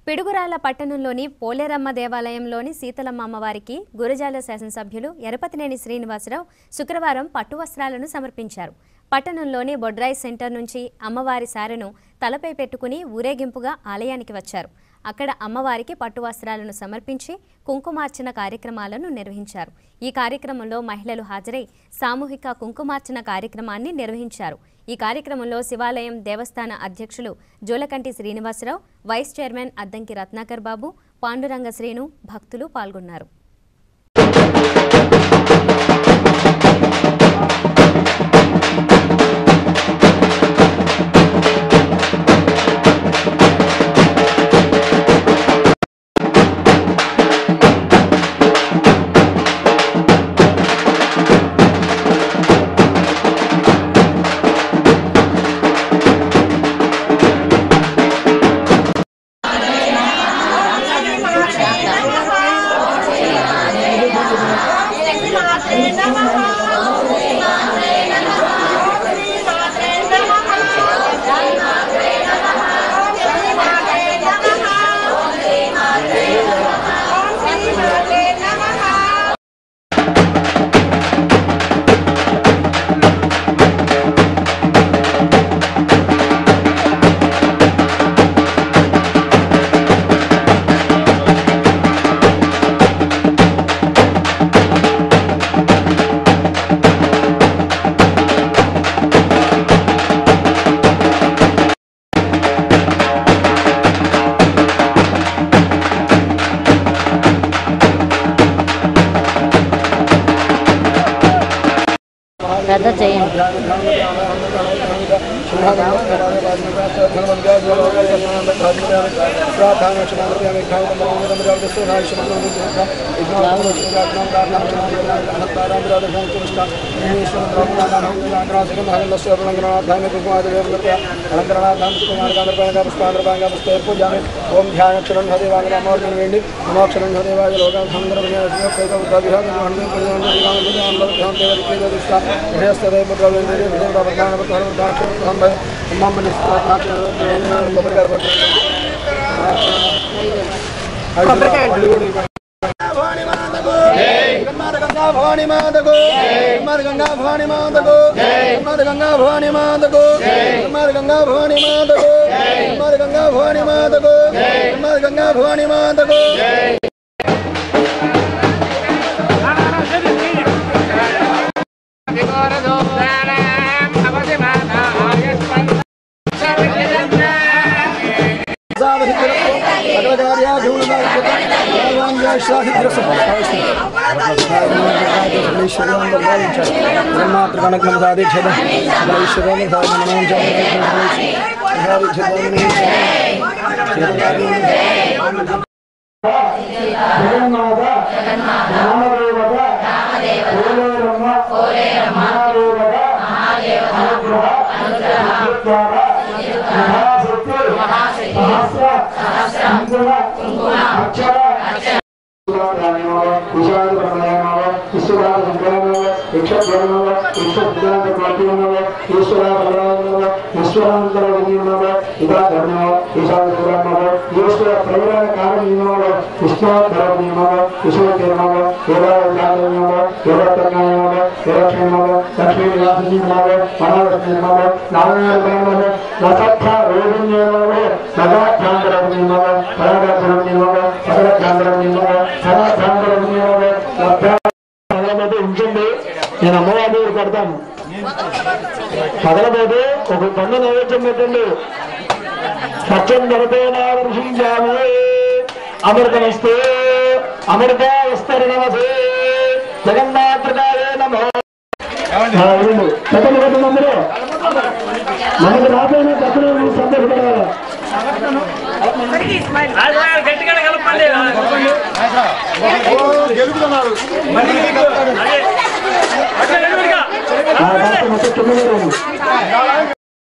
పిడుగురాళ్ల పట్టణంలోని పోలేరమ్మ దేవాలయంలోని సీతలమ్మ అమ్మవారికి గురజాల శాసనసభ్యులు ఎరపతినేని శ్రీనివాసరావు శుక్రవారం పట్టు వస్త్రాలను సమర్పించారు పట్టణంలోని బొడ్రాయి సెంటర్ నుంచి అమ్మవారి సారెను తలపై పెట్టుకుని ఊరేగింపుగా ఆలయానికి వచ్చారు అక్కడ అమ్మవారికి పట్టు వస్త్రాలను సమర్పించి కుంకుమార్చన కార్యక్రమాలను నిర్వహించారు ఈ కార్యక్రమంలో మహిళలు హాజరై సామూహిక కుంకుమార్చన కార్యక్రమాన్ని నిర్వహించారు ఈ కార్యక్రమంలో శివాలయం దేవస్థాన అధ్యక్షులు జోలకంటి శ్రీనివాసరావు వైస్ చైర్మన్ అద్దంకి రత్నాకర్ బాబు పాండురంగ శ్రీను భక్తులు పాల్గొన్నారు పెద్ద చేయండి ఓం ధ్యానక్షరం హదేవాంగమోర్జన వేండి నమోక్షరం హదేవాయ లోకం భవాని మాతకు గంగా భవాని మాతకు గంగా భవాని మాతకు గంగా భవాని మాతకు గంగా భవాని మాతకు గంగా భవాని మాతకు ఉంచండి నేను అమ్మవారి దగ్గర పెడతాను పగలబోతే ఒక పన్ను నైవేద్యం పెట్టండి సత్యం దొరకైనాదర్శించాము అమృతమస్తే అమృత వస్తరి నమసే జగన్నాథకాయే నమో పెట్టండి పెట్టండి అందరూ మనకు రాబోయే పక్కన సంతోషపడాలి గట్టిగా కలపండి గెలుపుతున్నారు అట్లా నిలబడిగా. మొత్తం తొమ్మిది